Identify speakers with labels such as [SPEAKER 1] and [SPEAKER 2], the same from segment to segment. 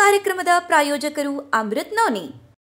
[SPEAKER 1] ಕಾರ್ಯಕ್ರಮದ ಪ್ರಾಯೋಜಕರು ಅಮೃತ್ ನೋನಿ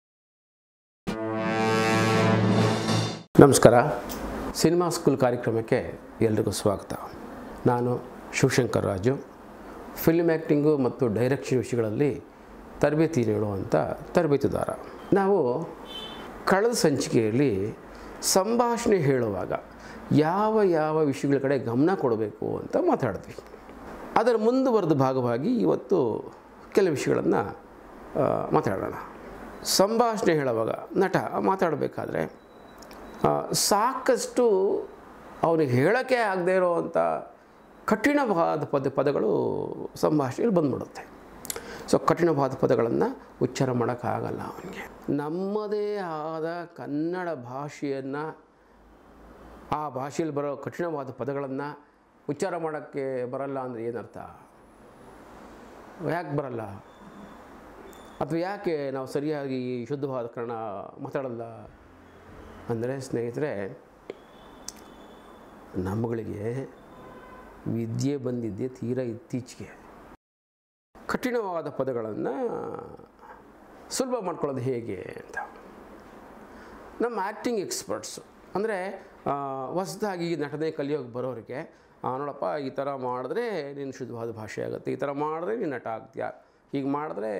[SPEAKER 2] ನಮಸ್ಕಾರ ಸಿನಿಮಾ ಸ್ಕೂಲ್ ಕಾರ್ಯಕ್ರಮಕ್ಕೆ ಎಲ್ರಿಗೂ ಸ್ವಾಗತ ನಾನು ಶಿವಶಂಕರ್ ರಾಜು ಫಿಲ್ಮ್ ಆ್ಯಕ್ಟಿಂಗು ಮತ್ತು ಡೈರೆಕ್ಷನ್ ವಿಷಯಗಳಲ್ಲಿ ತರಬೇತಿ ನೀಡುವಂಥ ತರಬೇತುದಾರ ನಾವು ಕಳೆದ ಸಂಚಿಕೆಯಲ್ಲಿ ಸಂಭಾಷಣೆ ಹೇಳುವಾಗ ಯಾವ ಯಾವ ವಿಷಯಗಳ ಕಡೆ ಗಮನ ಕೊಡಬೇಕು ಅಂತ ಮಾತಾಡಿದ್ವಿ ಅದರ ಮುಂದುವರೆದ ಭಾಗವಾಗಿ ಇವತ್ತು ಕೆಲವು ವಿಷಯಗಳನ್ನು ಮಾತಾಡೋಣ ಸಂಭಾಷಣೆ ಹೇಳುವಾಗ ನಟ ಮಾತಾಡಬೇಕಾದ್ರೆ ಆ, ಸಾಕಷ್ಟು ಅವನಿಗೆ ಹೇಳೋಕ್ಕೆ ಆಗದೇ ಇರೋವಂಥ ಕಠಿಣವಾದ ಪದ ಪದಗಳು ಸಂಭಾಷಣೆಯಲ್ಲಿ ಬಂದ್ಬಿಡುತ್ತೆ ಸೊ ಕಠಿಣವಾದ ಪದಗಳನ್ನು ಉಚ್ಚಾರ ಮಾಡೋಕ್ಕಾಗಲ್ಲ ಅವನಿಗೆ ನಮ್ಮದೇ ಆದ ಕನ್ನಡ ಭಾಷೆಯನ್ನು ಆ ಭಾಷೆಯಲ್ಲಿ ಬರೋ ಕಠಿಣವಾದ ಪದಗಳನ್ನು ಉಚ್ಚಾರ ಮಾಡೋಕ್ಕೆ ಬರಲ್ಲ ಅಂದರೆ ಏನರ್ಥ ಯಾಕೆ ಬರಲ್ಲ ಅಥವಾ ಯಾಕೆ ನಾವು ಸರಿಯಾಗಿ ಶುದ್ಧವಾದ ಕನ್ನಡ ಮಾತಾಡಲ್ಲ ಅಂದರೆ ಸ್ನೇಹಿತರೆ ನಮ್ಮಗಳಿಗೆ ವಿದ್ಯೆ ಬಂದಿದ್ದೆ ತೀರಾ ಇತ್ತೀಚೆಗೆ ಕಠಿಣವಾದ ಪದಗಳನ್ನು ಸುಲಭ ಮಾಡ್ಕೊಳ್ಳೋದು ಹೇಗೆ ಅಂತ ನಮ್ಮ ಆ್ಯಕ್ಟಿಂಗ್ ಎಕ್ಸ್ಪರ್ಟ್ಸು ಅಂದರೆ ಹೊಸದಾಗಿ ನಟನೆ ಕಲಿಯೋಕೆ ಬರೋರಿಗೆ ಆ, ನೋಡಪ್ಪ ಈ ಥರ ಮಾಡಿದ್ರೆ ನೀನು ಶುದ್ಧವಾದ ಭಾಷೆ ಆಗುತ್ತೆ ಈ ಥರ ಮಾಡಿದ್ರೆ ನೀನು ನಟ ಆಗ್ತೀಯ ಹೀಗೆ ಮಾಡಿದ್ರೆ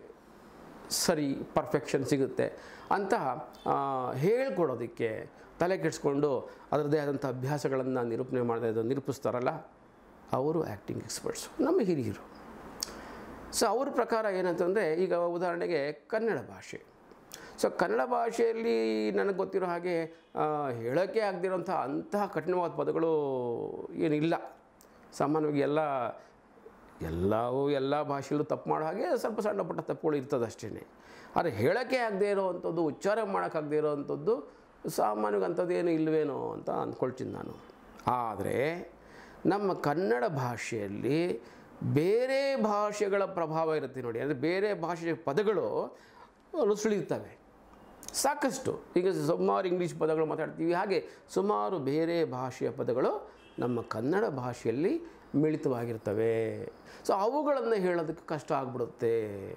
[SPEAKER 2] ಸರಿ ಪರ್ಫೆಕ್ಷನ್ ಸಿಗುತ್ತೆ ಅಂತ ಆ, ಹೇಳ್ಕೊಡೋದಕ್ಕೆ ತಲೆ ಕೆಡಿಸ್ಕೊಂಡು ಅದರದ್ದೇ ಆದಂಥ ಅಭ್ಯಾಸಗಳನ್ನು ನಿರೂಪಣೆ ಮಾಡದೇ ಇದ್ದು ನಿರೂಪಿಸ್ತಾರಲ್ಲ ಅವರು ಆ್ಯಕ್ಟಿಂಗ್ ಎಕ್ಸ್ಪರ್ಟ್ಸು ನಮ್ಮ ಹಿರಿಯರು ಸೊ ಅವ್ರ ಪ್ರಕಾರ ಏನಂತಂದರೆ ಈಗ ಉದಾಹರಣೆಗೆ ಕನ್ನಡ ಭಾಷೆ ಸೊ ಕನ್ನಡ ಭಾಷೆಯಲ್ಲಿ ನನಗೆ ಗೊತ್ತಿರೋ ಹಾಗೆ ಆ, ಹೇಳೋಕ್ಕೆ ಆಗದಿರೋಂಥ ಅಂತಹ ಕಠಿಣವಾದ ಪದಗಳು ಏನಿಲ್ಲ ಸಾಮಾನ್ಯವಾಗಿ ಎಲ್ಲ ಎಲ್ಲವೂ ಎಲ್ಲ ಭಾಷೆಯಲ್ಲೂ ತಪ್ಪು ಮಾಡೋ ಹಾಗೆ ಸ್ವಲ್ಪ ಸಣ್ಣ ಪುಟ್ಟ ತಪ್ಪುಗಳು ಇರ್ತದೆ ಅಷ್ಟೇ ಆದರೆ ಹೇಳೋಕ್ಕೆ ಆಗದೇ ಇರೋವಂಥದ್ದು ಉಚ್ಚಾರ ಮಾಡೋಕ್ಕಾಗದೇ ಇರೋವಂಥದ್ದು ಸಾಮಾನ್ಯವಾಗಿ ಅಂಥದ್ದು ಏನು ಇಲ್ವೇನೋ ಅಂತ ಅಂದ್ಕೊಳ್ತೀನಿ ನಾನು ಆದರೆ ನಮ್ಮ ಕನ್ನಡ ಭಾಷೆಯಲ್ಲಿ ಬೇರೆ ಭಾಷೆಗಳ ಪ್ರಭಾವ ಇರುತ್ತೆ ನೋಡಿ ಅಂದರೆ ಬೇರೆ ಭಾಷೆಯ ಪದಗಳು ನುಸುಳಿರ್ತವೆ ಸಾಕಷ್ಟು ಈಗ ಸುಮಾರು ಇಂಗ್ಲೀಷ್ ಪದಗಳು ಮಾತಾಡ್ತೀವಿ ಹಾಗೆ ಸುಮಾರು ಬೇರೆ ಭಾಷೆಯ ಪದಗಳು ನಮ್ಮ ಕನ್ನಡ ಭಾಷೆಯಲ್ಲಿ ಮಿಳಿತವಾಗಿರ್ತವೆ ಸೊ ಅವುಗಳನ್ನು ಹೇಳೋದಕ್ಕೆ ಕಷ್ಟ ಆಗ್ಬಿಡುತ್ತೆ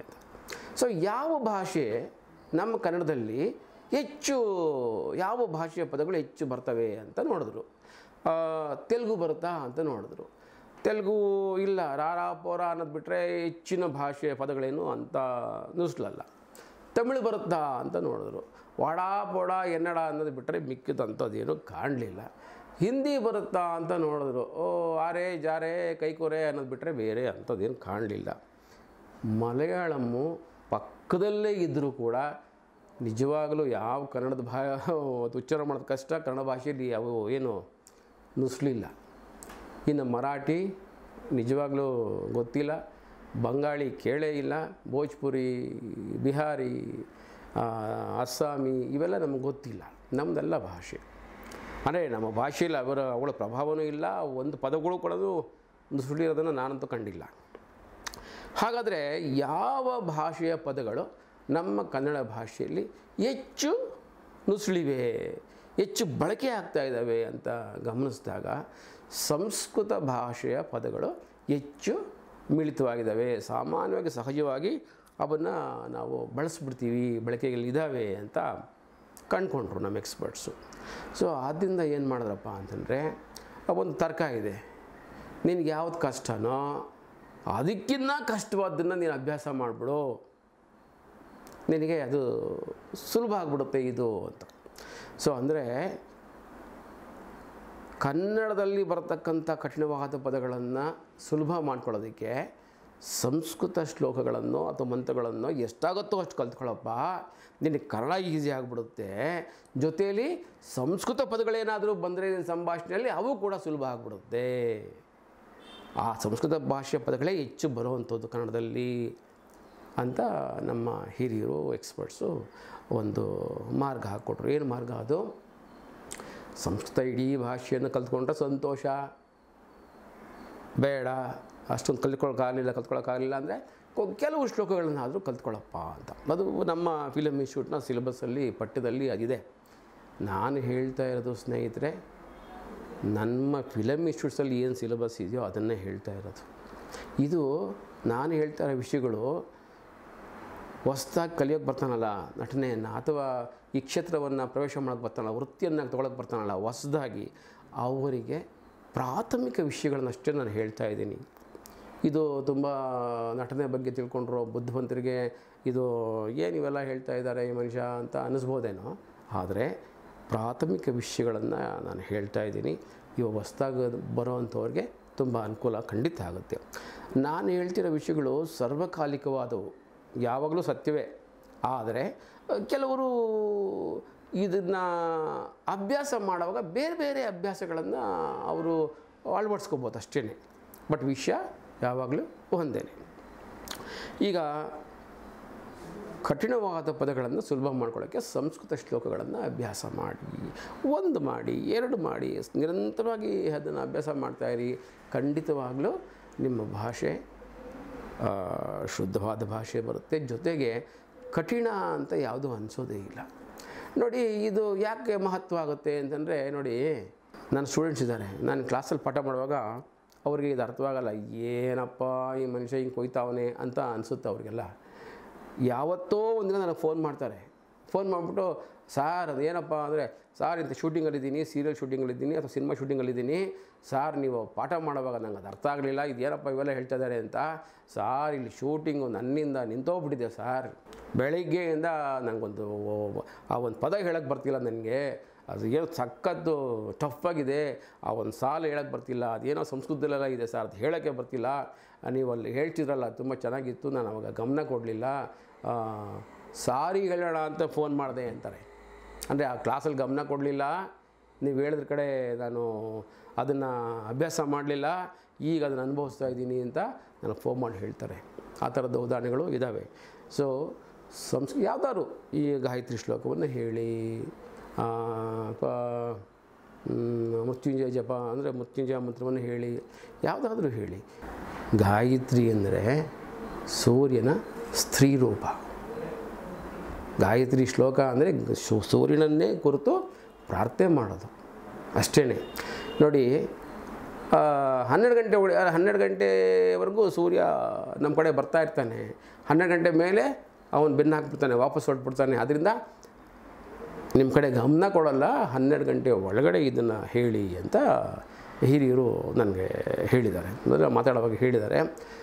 [SPEAKER 2] ಸೊ ಯಾವ ಭಾಷೆ ನಮ್ಮ ಕನ್ನಡದಲ್ಲಿ ಹೆಚ್ಚು ಯಾವ ಭಾಷೆಯ ಪದಗಳು ಹೆಚ್ಚು ಬರ್ತವೆ ಅಂತ ನೋಡಿದ್ರು ಆ, ತೆಲುಗು ಬರುತ್ತಾ ಅಂತ ನೋಡಿದ್ರು ತೆಲುಗು ಇಲ್ಲ ರಾರಾ ಪೋರ ಅನ್ನೋದು ಬಿಟ್ಟರೆ ಹೆಚ್ಚಿನ ಭಾಷೆಯ ಪದಗಳೇನು ಅಂತ ನುಸ್ಲಲ್ಲ ತಮಿಳು ಬರುತ್ತಾ ಅಂತ ನೋಡಿದ್ರು ವಾಡಾ ಪೋಡ ಎನ್ನಡ ಅನ್ನೋದು ಬಿಟ್ಟರೆ ಮಿಕ್ಕಿದಂಥದ್ದೇನು ಕಾಣಲಿಲ್ಲ ಹಿಂದಿ ಬರುತ್ತಾ ಅಂತ ನೋಡಿದ್ರು ಓ ಆರೆ ಜಾರೆ ಕೈಕೋರೆ ಅನ್ನೋದು ಬಿಟ್ಟರೆ ಬೇರೆ ಅಂಥದ್ದೇನು ಕಾಣಲಿಲ್ಲ ಮಲಯಾಳಮ್ಮು ಪಕ್ಕದಲ್ಲೇ ಇದ್ದರೂ ಕೂಡ ನಿಜವಾಗಲೂ ಯಾವ ಕನ್ನಡದ ಭಾ ಉಚ್ಚಾರ ಮಾಡೋದು ಕಷ್ಟ ಕನ್ನಡ ಭಾಷೆಯಲ್ಲಿ ಅವು ಏನು ನುಸ್ಲಿಲ್ಲ ಇನ್ನು ಮರಾಠಿ ನಿಜವಾಗ್ಲೂ ಗೊತ್ತಿಲ್ಲ ಬಂಗಾಳಿ ಕೇಳೇ ಇಲ್ಲ ಭೋಜ್ಪುರಿ ಬಿಹಾರಿ ಆ, ಅಸ್ಸಾಮಿ ಇವೆಲ್ಲ ನಮಗೆ ಗೊತ್ತಿಲ್ಲ ನಮ್ಮದೆಲ್ಲ ಭಾಷೆ ಅಂದರೆ ನಮ್ಮ ಭಾಷೆಯಲ್ಲಿ ಅವರ ಅವಳ ಪ್ರಭಾವನೂ ಇಲ್ಲ ಒಂದು ಪದಗಳು ಕೂಡ ನುಸುಳಿರೋದನ್ನು ನಾನಂತೂ ಕಂಡಿಲ್ಲ ಹಾಗಾದರೆ ಯಾವ ಭಾಷೆಯ ಪದಗಳು ನಮ್ಮ ಕನ್ನಡ ಭಾಷೆಯಲ್ಲಿ ಹೆಚ್ಚು ನುಸುಳಿವೆ ಹೆಚ್ಚು ಬಳಕೆ ಆಗ್ತಾ ಇದ್ದಾವೆ ಅಂತ ಗಮನಿಸಿದಾಗ ಸಂಸ್ಕೃತ ಭಾಷೆಯ ಪದಗಳು ಹೆಚ್ಚು ಮಿಳಿತವಾಗಿದ್ದಾವೆ ಸಾಮಾನ್ಯವಾಗಿ ಸಹಜವಾಗಿ ಅವನ್ನು ನಾವು ಬಳಸ್ಬಿಡ್ತೀವಿ ಬಳಕೆಯಲ್ಲಿ ಇದ್ದಾವೆ ಅಂತ ಕಂಡ್ಕೊಂಡ್ರು ನಮ್ಮ ಎಕ್ಸ್ಪರ್ಟ್ಸು ಸೊ ಆದ್ದರಿಂದ ಏನು ಮಾಡಿದ್ರಪ್ಪ ಅಂತಂದರೆ ಒಂದು ತರ್ಕ ಇದೆ ನಿನಗೆ ಯಾವ್ದು ಕಷ್ಟನೋ ಅದಕ್ಕಿಂತ ಕಷ್ಟವಾದ್ದನ್ನು ನೀನು ಅಭ್ಯಾಸ ಮಾಡಿಬಿಡು ನಿನಗೆ ಅದು ಸುಲಭ ಆಗಿಬಿಡುತ್ತೆ ಇದು ಅಂತ ಸೊ ಅಂದರೆ ಕನ್ನಡದಲ್ಲಿ ಬರತಕ್ಕಂಥ ಕಠಿಣವಾದ ಪದಗಳನ್ನು ಸುಲಭ ಮಾಡ್ಕೊಳ್ಳೋದಕ್ಕೆ ಸಂಸ್ಕೃತ ಶ್ಲೋಕಗಳನ್ನು ಅಥವಾ ಮಂತ್ರಗಳನ್ನು ಎಷ್ಟಾಗುತ್ತೋ ಅಷ್ಟು ಕಲ್ತ್ಕೊಳ್ಳಪ್ಪ ನಿನಗೆ ಕನ್ನಡ ಈಸಿ ಆಗಿಬಿಡುತ್ತೆ ಜೊತೆಯಲ್ಲಿ ಸಂಸ್ಕೃತ ಪದಗಳೇನಾದರೂ ಬಂದರೆ ನಿನ್ನ ಸಂಭಾಷಣೆಯಲ್ಲಿ ಅವು ಕೂಡ ಸುಲಭ ಆಗಿಬಿಡುತ್ತೆ ಆ ಸಂಸ್ಕೃತ ಭಾಷೆಯ ಪದಗಳೇ ಹೆಚ್ಚು ಬರುವಂಥದ್ದು ಕನ್ನಡದಲ್ಲಿ ಅಂತ ನಮ್ಮ ಹಿರಿಯರು ಎಕ್ಸ್ಪರ್ಟ್ಸು ಒಂದು ಮಾರ್ಗ ಹಾಕ್ಕೊಟ್ರು ಏನು ಮಾರ್ಗ ಅದು ಸಂಸ್ಕೃತ ಇಡೀ ಭಾಷೆಯನ್ನು ಕಲ್ತ್ಕೊಂಡ್ರೆ ಸಂತೋಷ ಬೇಡ ಅಷ್ಟೊಂದು ಕಲ್ತ್ಕೊಳ್ಳೋಕ್ಕಾಗಲಿಲ್ಲ ಕಲ್ತ್ಕೊಳ್ಳೋಕ್ಕಾಗಲಿಲ್ಲ ಅಂದರೆ ಕೆಲವು ಶ್ಲೋಕಗಳನ್ನಾದರೂ ಕಲ್ತ್ಕೊಳ್ಳಪ್ಪ ಅಂತ ಅದು ನಮ್ಮ ಫಿಲಮ್ ಇನ್ಸ್ಟಿಟ್ಯೂಟ್ನ ಸಿಲೆಬಸ್ಸಲ್ಲಿ ಪಠ್ಯದಲ್ಲಿ ಅದಿದೆ ನಾನು ಹೇಳ್ತಾ ಇರೋದು ಸ್ನೇಹಿತರೆ ನಮ್ಮ ಫಿಲಮ್ ಇನ್ಸ್ಟಿಟ್ಯೂಟ್ಸಲ್ಲಿ ಏನು ಸಿಲೆಬಸ್ ಇದೆಯೋ ಅದನ್ನೇ ಹೇಳ್ತಾ ಇರೋದು ಇದು ನಾನು ಹೇಳ್ತಾ ಇರೋ ವಿಷಯಗಳು ಹೊಸ್ದಾಗಿ ಕಲಿಯೋಕ್ಕೆ ಬರ್ತಾನಲ್ಲ ನಟನೆಯನ್ನು ಅಥವಾ ಈ ಕ್ಷೇತ್ರವನ್ನು ಪ್ರವೇಶ ಮಾಡೋಕ್ಕೆ ಬರ್ತಾನಲ್ಲ ವೃತ್ತಿಯನ್ನು ತೊಗೊಳಕ್ಕೆ ಬರ್ತಾನಲ್ಲ ಹೊಸ್ದಾಗಿ ಅವರಿಗೆ ಪ್ರಾಥಮಿಕ ವಿಷಯಗಳನ್ನಷ್ಟೇ ನಾನು ಹೇಳ್ತಾ ಇದ್ದೀನಿ ಇದು ತುಂಬ ನಟನೆ ಬಗ್ಗೆ ತಿಳ್ಕೊಂಡ್ರು ಬುದ್ಧಿವಂತರಿಗೆ ಇದು ಏನು ಇವೆಲ್ಲ ಹೇಳ್ತಾ ಇದ್ದಾರೆ ಈ ಮನುಷ್ಯ ಅಂತ ಅನ್ನಿಸ್ಬೋದೇನೋ ಆದರೆ ಪ್ರಾಥಮಿಕ ವಿಷಯಗಳನ್ನು ನಾನು ಹೇಳ್ತಾ ಇದ್ದೀನಿ ಇವಾಗ ಹೊಸ್ದಾಗಿ ಬರೋವಂಥವ್ರಿಗೆ ತುಂಬ ಅನುಕೂಲ ಖಂಡಿತ ಆಗುತ್ತೆ ನಾನು ಹೇಳ್ತಿರೋ ವಿಷಯಗಳು ಸರ್ವಕಾಲಿಕವಾದವು ಯಾವಾಗಲೂ ಸತ್ಯವೇ ಆದರೆ ಕೆಲವರು ಇದನ್ನು ಅಭ್ಯಾಸ ಮಾಡುವಾಗ ಬೇರೆ ಬೇರೆ ಅಭ್ಯಾಸಗಳನ್ನು ಅವರು ಅಳವಡಿಸ್ಕೋಬೋದು ಅಷ್ಟೇ ಬಟ್ ವಿಷಯ ಯಾವಾಗಲೂ ಒಂದೇ ಈಗ ಕಠಿಣವಾದ ಪದಗಳನ್ನು ಸುಲಭ ಮಾಡ್ಕೊಳ್ಳೋಕ್ಕೆ ಸಂಸ್ಕೃತ ಶ್ಲೋಕಗಳನ್ನು ಅಭ್ಯಾಸ ಮಾಡಿ ಒಂದು ಮಾಡಿ ಎರಡು ಮಾಡಿ ನಿರಂತರವಾಗಿ ಅದನ್ನು ಅಭ್ಯಾಸ ಮಾಡ್ತಾಯಿರಿ ಖಂಡಿತವಾಗಲೂ ನಿಮ್ಮ ಭಾಷೆ ಆ, ಶುದ್ಧವಾದ ಭಾಷೆ ಬರುತ್ತೆ ಜೊತೆಗೆ ಕಠಿಣ ಅಂತ ಯಾವುದೂ ಅನಿಸೋದೇ ಇಲ್ಲ ನೋಡಿ ಇದು ಯಾಕೆ ಮಹತ್ವ ಆಗುತ್ತೆ ಅಂತಂದರೆ ನೋಡಿ ನನ್ನ ಸ್ಟೂಡೆಂಟ್ಸ್ ಇದ್ದಾರೆ ನಾನು ಕ್ಲಾಸಲ್ಲಿ ಪಾಠ ಮಾಡುವಾಗ ಅವ್ರಿಗೆ ಇದು ಅರ್ಥವಾಗಲ್ಲ ಏನಪ್ಪ ಈ ಮನುಷ್ಯ ಹಿಂಗೆ ಕೊಯ್ತಾವನೆ ಅಂತ ಅನಿಸುತ್ತೆ ಅವ್ರಿಗೆಲ್ಲ ಯಾವತ್ತೋ ಒಂದಿನ ನನಗೆ ಫೋನ್ ಮಾಡ್ತಾರೆ ಫೋನ್ ಮಾಡಿಬಿಟ್ಟು ಸಾರ್ ಅದು ಏನಪ್ಪ ಅಂದರೆ ಸಾರ್ ಇಂಥ ಶೂಟಿಂಗಲ್ಲಿದ್ದೀನಿ ಸೀರಿಯಲ್ ಶೂಟಿಂಗಲ್ಲಿದ್ದೀನಿ ಅಥವಾ ಸಿನಿಮಾ ಶೂಟಿಂಗಲ್ಲಿದ್ದೀನಿ ಸಾರ್ ನೀವು ಪಾಠ ಮಾಡುವಾಗ ನಂಗೆ ಅದು ಅರ್ಥ ಆಗಲಿಲ್ಲ ಇದು ಏನಪ್ಪ ಇವೆಲ್ಲ ಹೇಳ್ತಾ ಇದ್ದಾರೆ ಅಂತ ಸಾರ್ ಇಲ್ಲಿ ಶೂಟಿಂಗು ನನ್ನಿಂದ ನಿಂತೋಗ್ಬಿಟ್ಟಿದೆ ಸಾರ್ ಬೆಳಿಗ್ಗೆಯಿಂದ ನನಗೊಂದು ಆ ಒಂದು ಪದ ಹೇಳೋಕ್ಕೆ ಬರ್ತಿಲ್ಲ ನನಗೆ ಅದು ಏನೋ ಸಖತ್ತು ಟಫ್ ಆಗಿದೆ ಆ ಒಂದು ಸಾಲು ಹೇಳೋಕ್ಕೆ ಬರ್ತಿಲ್ಲ ಅದೇನೋ ಸಂಸ್ಕೃತದಲ್ಲೆಲ್ಲ ಇದೆ ಸರ್ ಅದು ಹೇಳೋಕ್ಕೆ ಬರ್ತಿಲ್ಲ ನೀವು ಅಲ್ಲಿ ಹೇಳ್ತಿದ್ರಲ್ಲ ತುಂಬ ಚೆನ್ನಾಗಿತ್ತು ನಾನು ಅವಾಗ ಗಮನ ಕೊಡಲಿಲ್ಲ ಸಾರಿ ಹೇಳೋಣ ಅಂತ ಫೋನ್ ಮಾಡಿದೆ ಅಂತಾರೆ ಅಂದರೆ ಆ ಕ್ಲಾಸಲ್ಲಿ ಗಮನ ಕೊಡಲಿಲ್ಲ ನೀವು ಹೇಳಿದ್ರ ಕಡೆ ನಾನು ಅದನ್ನು ಅಭ್ಯಾಸ ಮಾಡಲಿಲ್ಲ ಈಗ ಅದನ್ನು ಅನುಭವಿಸ್ತಾ ಇದ್ದೀನಿ ಅಂತ ನನಗೆ ಫೋನ್ ಮಾಡಿ ಹೇಳ್ತಾರೆ ಆ ಥರದ ಉದಾಹರಣೆಗಳು ಇದ್ದಾವೆ ಸೊ ಸಂಸ್ ಯಾವ್ದಾದ್ರು ಈ ಗಾಯತ್ರಿ ಶ್ಲೋಕವನ್ನು ಹೇಳಿ ಆ, ಅಥವಾ ಮ್, ಮೃತ್ಯುಂಜಯ ಜಪ ಅಂದರೆ ಮೃತ್ಯುಂಜಯ ಮಂತ್ರವನ್ನು ಹೇಳಿ ಯಾವುದಾದ್ರೂ ಹೇಳಿ ಗಾಯತ್ರಿ ಅಂದರೆ ಸೂರ್ಯನ ಸ್ತ್ರೀ ರೂಪ ಗಾಯತ್ರಿ ಶ್ಲೋಕ ಅಂದರೆ ಸು- ಸೂರ್ಯನನ್ನೇ ಕುರಿತು ಪ್ರಾರ್ಥನೆ ಮಾಡೋದು ಅಷ್ಟೇ ನೋಡಿ ಆ, ಹನ್ನೆರಡು ಗಂಟೆ ಒಳ ಹನ್ನೆರಡು ಗಂಟೆವರೆಗೂ ಸೂರ್ಯ ನಮ್ಮ ಕಡೆ ಬರ್ತಾ ಇರ್ತಾನೆ ಹನ್ನೆರಡು ಗಂಟೆ ಮೇಲೆ ಅವನು ಬೆನ್ನು ಹಾಕ್ಬಿಡ್ತಾನೆ ವಾಪಸ್ ಹೊರಟ್ಬಿಡ್ತಾನೆ ಅದರಿಂದ ನಿಮ್ಮ ಕಡೆ ಗಮನ ಕೊಡಲ್ಲ ಹನ್ನೆರಡು ಗಂಟೆ ಒಳಗಡೆ ಇದನ್ನು ಹೇಳಿ ಅಂತ ಹಿರಿಯರು ನನಗೆ ಹೇಳಿದ್ದಾರೆ ಅಂದರೆ ಮಾತಾಡುವಾಗ ಹೇಳಿದ್ದಾರೆ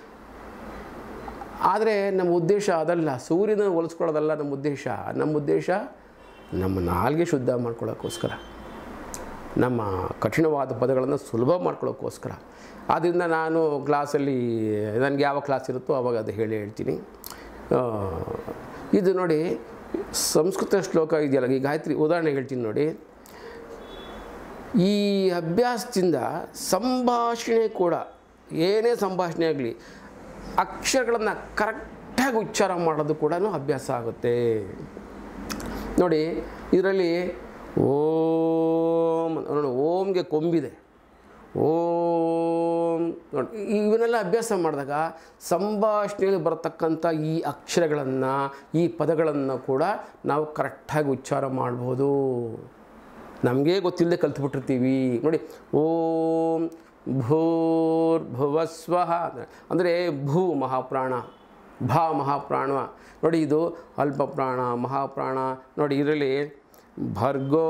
[SPEAKER 2] ಆದರೆ ನಮ್ಮ ಉದ್ದೇಶ ಅದಲ್ಲ ಸೂರ್ಯನ ಹೋಲಿಸ್ಕೊಳ್ಳೋದಲ್ಲ ನಮ್ಮ ಉದ್ದೇಶ ನಮ್ಮ ಉದ್ದೇಶ ನಮ್ಮ ನಾಲ್ಗೆ ಶುದ್ಧ ಮಾಡ್ಕೊಳ್ಳೋಕ್ಕೋಸ್ಕರ ನಮ್ಮ ಕಠಿಣವಾದ ಪದಗಳನ್ನು ಸುಲಭ ಮಾಡ್ಕೊಳ್ಳೋಕ್ಕೋಸ್ಕರ ಆದ್ದರಿಂದ ನಾನು ಕ್ಲಾಸಲ್ಲಿ ನನಗೆ ಯಾವ ಕ್ಲಾಸ್ ಇರುತ್ತೋ ಆವಾಗ ಅದು ಹೇಳಿ ಹೇಳ್ತೀನಿ ಆ, ಇದು ನೋಡಿ ಸಂಸ್ಕೃತ ಶ್ಲೋಕ ಇದೆಯಲ್ಲ ಈ ಗಾಯತ್ರಿ ಉದಾಹರಣೆ ಹೇಳ್ತೀನಿ ನೋಡಿ ಈ ಅಭ್ಯಾಸದಿಂದ ಸಂಭಾಷಣೆ ಕೂಡ ಏನೇ ಸಂಭಾಷಣೆ ಆಗಲಿ ಅಕ್ಷರಗಳನ್ನು ಕರೆಕ್ಟಾಗಿ ಉಚ್ಚಾರ ಮಾಡೋದು ಕೂಡ ಅಭ್ಯಾಸ ಆಗುತ್ತೆ ನೋಡಿ ಇದರಲ್ಲಿ ಓಂ ನೋಡಿ ಓಂಗೆ ಕೊಂಬಿದೆ ಓಂ ನೋಡಿ ಇವನ್ನೆಲ್ಲ ಅಭ್ಯಾಸ ಮಾಡಿದಾಗ ಸಂಭಾಷಣೆಯಲ್ಲಿ ಬರತಕ್ಕಂಥ ಈ ಅಕ್ಷರಗಳನ್ನು ಈ ಪದಗಳನ್ನು ಕೂಡ ನಾವು ಕರೆಕ್ಟಾಗಿ ಉಚ್ಚಾರ ಮಾಡ್ಬೋದು ನಮಗೇ ಗೊತ್ತಿಲ್ಲದೆ ಕಲ್ತ್ಬಿಟ್ಟಿರ್ತೀವಿ ನೋಡಿ ಓಂ ಭೂರ್ ಭುವಸ್ವಃ ಅಂದರೆ ಭೂ ಮಹಾಪ್ರಾಣ ಭಾ ಮಹಾಪ್ರಾಣ ನೋಡಿ ಇದು ಅಲ್ಪ ಪ್ರಾಣ ಮಹಾಪ್ರಾಣ ನೋಡಿ ಇದರಲ್ಲಿ ಭರ್ಗೋ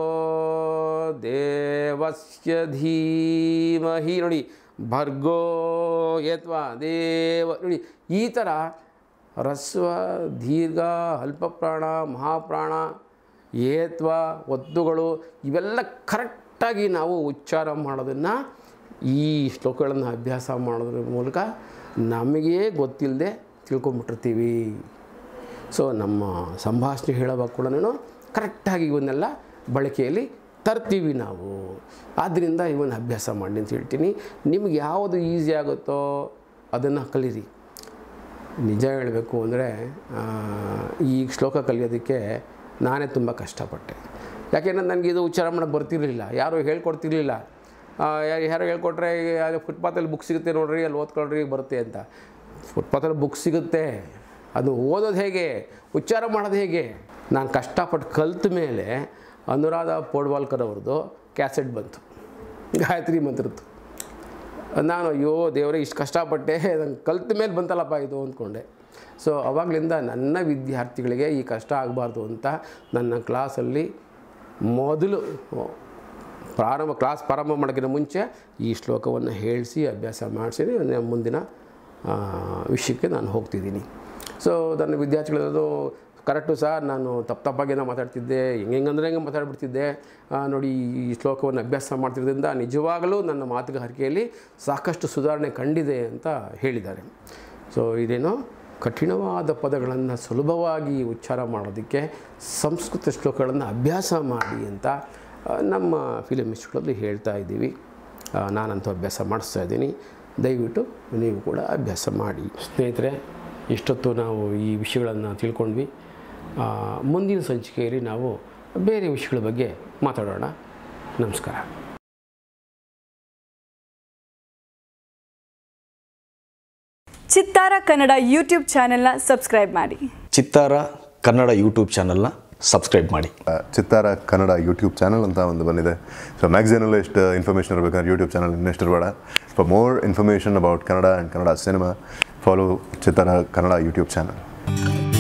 [SPEAKER 2] ದೇವಸ್ಯ ಧೀಮಹಿ ನೋಡಿ ಭರ್ಗೋ ಯತ್ವ ದೇವ ನೋಡಿ ಈ ಥರ ರಸ್ವ ದೀರ್ಘ ಅಲ್ಪಪ್ರಾಣ ಮಹಾಪ್ರಾಣ ಏತ್ವ ಒತ್ತುಗಳು ಇವೆಲ್ಲ ಕರೆಕ್ಟಾಗಿ ನಾವು ಉಚ್ಚಾರ ಮಾಡೋದನ್ನು ಈ ಶ್ಲೋಕಗಳನ್ನು ಅಭ್ಯಾಸ ಮಾಡೋದ್ರ ಮೂಲಕ ನಮಗೇ ಗೊತ್ತಿಲ್ಲದೆ ತಿಳ್ಕೊಂಬಿಟ್ಟಿರ್ತೀವಿ ಸೊ ನಮ್ಮ ಸಂಭಾಷಣೆ ಹೇಳುವಾಗ ಕೂಡ ಕರೆಕ್ಟಾಗಿ ಇವನ್ನೆಲ್ಲ ಬಳಕೆಯಲ್ಲಿ ತರ್ತೀವಿ ನಾವು ಆದ್ದರಿಂದ ಇವನ್ನ ಅಭ್ಯಾಸ ಮಾಡಿ ಅಂತ ಹೇಳ್ತೀನಿ ನಿಮ್ಗೆ ಯಾವುದು ಈಸಿ ಆಗುತ್ತೋ ಅದನ್ನು ಕಲೀರಿ ನಿಜ ಹೇಳಬೇಕು ಅಂದರೆ ಈ ಶ್ಲೋಕ ಕಲಿಯೋದಕ್ಕೆ ನಾನೇ ತುಂಬ ಕಷ್ಟಪಟ್ಟೆ ಯಾಕೆಂದರೆ ನನಗೆ ಇದು ಉಚ್ಚಾರ ಮಾಡೋಕ್ಕೆ ಬರ್ತಿರಲಿಲ್ಲ ಯಾರೂ ಹೇಳ್ಕೊಡ್ತಿರ್ಲಿಲ್ಲ ಆ, ಯಾರು ಯಾರೋ ಹೇಳ್ಕೊಟ್ರೆ ಅದು ಫುಟ್ಪಾತಲ್ಲಿ ಬುಕ್ ಸಿಗುತ್ತೆ ನೋಡ್ರಿ ಅಲ್ಲಿ ಓದ್ಕೊಳ್ರಿ ಬರುತ್ತೆ ಅಂತ ಫುಟ್ಪಾತಲ್ಲಿ ಬುಕ್ ಸಿಗುತ್ತೆ ಅದು ಓದೋದು ಹೇಗೆ ಉಚ್ಚಾರ ಮಾಡೋದು ಹೇಗೆ ನಾನು ಕಷ್ಟಪಟ್ಟು ಕಲ್ತ ಮೇಲೆ ಅನುರಾಧ ಪೋಡ್ವಾಲ್ಕರ್ ಅವ್ರದ್ದು ಕ್ಯಾಸೆಟ್ ಬಂತು ಗಾಯತ್ರಿ ಮಂತ್ರದ್ದು ನಾನು ಅಯ್ಯೋ ದೇವರೇ ಇಷ್ಟು ಕಷ್ಟಪಟ್ಟೆ ನಂಗೆ ಕಲ್ತ ಮೇಲೆ ಬಂತಲ್ಲಪ್ಪ ಇದು ಅಂದ್ಕೊಂಡೆ ಸೊ ಅವಾಗಲಿಂದ ನನ್ನ ವಿದ್ಯಾರ್ಥಿಗಳಿಗೆ ಈ ಕಷ್ಟ ಆಗಬಾರ್ದು ಅಂತ ನನ್ನ ಕ್ಲಾಸಲ್ಲಿ ಮೊದಲು ಪ್ರಾರಂಭ ಕ್ಲಾಸ್ ಪ್ರಾರಂಭ ಮಾಡೋಕ್ಕಿಂತ ಮುಂಚೆ ಈ ಶ್ಲೋಕವನ್ನು ಹೇಳಿಸಿ ಅಭ್ಯಾಸ ಮಾಡಿಸಿ ಮುಂದಿನ ಆ, ವಿಷಯಕ್ಕೆ ನಾನು ಹೋಗ್ತಿದ್ದೀನಿ ಸೊ ನನ್ನ ವಿದ್ಯಾರ್ಥಿಗಳದು ಕರೆಕ್ಟು ಸರ್ ನಾನು ತಪ್ಪು ತಪ್ಪಾಗೇನೋ ಮಾತಾಡ್ತಿದ್ದೆ ಹೆಂಗೆ ಹೆಂಗಂದ್ರೆ ಹೆಂಗೆ ಮಾತಾಡ್ಬಿಡ್ತಿದ್ದೆ ಆ, ನೋಡಿ ಈ ಶ್ಲೋಕವನ್ನು ಅಭ್ಯಾಸ ಮಾಡ್ತಿರೋದ್ರಿಂದ ನಿಜವಾಗಲೂ ನನ್ನ ಮಾತುಗಾರಿಕೆಯಲ್ಲಿ ಸಾಕಷ್ಟು ಸುಧಾರಣೆ ಕಂಡಿದೆ ಅಂತ ಹೇಳಿದ್ದಾರೆ ಸೊ ಇದೇನೋ ಕಠಿಣವಾದ ಪದಗಳನ್ನು ಸುಲಭವಾಗಿ ಉಚ್ಚಾರ ಮಾಡೋದಕ್ಕೆ ಸಂಸ್ಕೃತ ಶ್ಲೋಕಗಳನ್ನು ಅಭ್ಯಾಸ ಮಾಡಿ ಅಂತ ಆ, ನಮ್ಮ ಫಿಲಿಮ್ ಇನ್ಸ್ಟಿಟ್ಯೂಟಲ್ಲಿ ಹೇಳ್ತಾ ಇದ್ದೀವಿ ಆ, ನಾನಂತೂ ಅಭ್ಯಾಸ ಮಾಡಿಸ್ತಾ ಇದ್ದೀನಿ ದಯವಿಟ್ಟು ನೀವು ಕೂಡ ಅಭ್ಯಾಸ ಮಾಡಿ ಸ್ನೇಹಿತರೆ ಇಷ್ಟೊತ್ತು ನಾವು ಈ ವಿಷಯಗಳನ್ನು ತಿಳ್ಕೊಂಡ್ವಿ ಆ, ಮುಂದಿನ ಸಂಚಿಕೆಯಲ್ಲಿ ನಾವು ಬೇರೆ ವಿಷಯಗಳ ಬಗ್ಗೆ ಮಾತಾಡೋಣ ನಮಸ್ಕಾರ
[SPEAKER 3] ಚಿತ್ತಾರ ಕನ್ನಡ ಯೂಟ್ಯೂಬ್ ಚಾನೆಲ್ನ ಸಬ್ಸ್ಕ್ರೈಬ್ ಮಾಡಿ
[SPEAKER 4] ಚಿತ್ತಾರ ಕನ್ನಡ ಯೂಟ್ಯೂಬ್ ಚಾನಲ್ನ ಸಬ್ಸ್ಕ್ರೈಬ್ ಮಾಡಿ
[SPEAKER 5] ಚಿತ್ತಾರ ಕನ್ನಡ ಯೂಟ್ಯೂಬ್ ಚಾನಲ್ ಅಂತ ಒಂದು ಬಂದಿದೆ ಸೊ ಮ್ಯಾಗ್ಝಿನಲ್ಲೂ ಎಷ್ಟು ಇನ್ಫಾರ್ಮೇಷನ್ ಇರಬೇಕಾದ್ರೆ ಯೂಟ್ಯೂಬ್ ಚಾನಲ್ ಇನ್ನೆಷ್ಟು ಇರಬೇಡ for more information about Kannada and Kannada cinema follow Chittara Kannada YouTube channel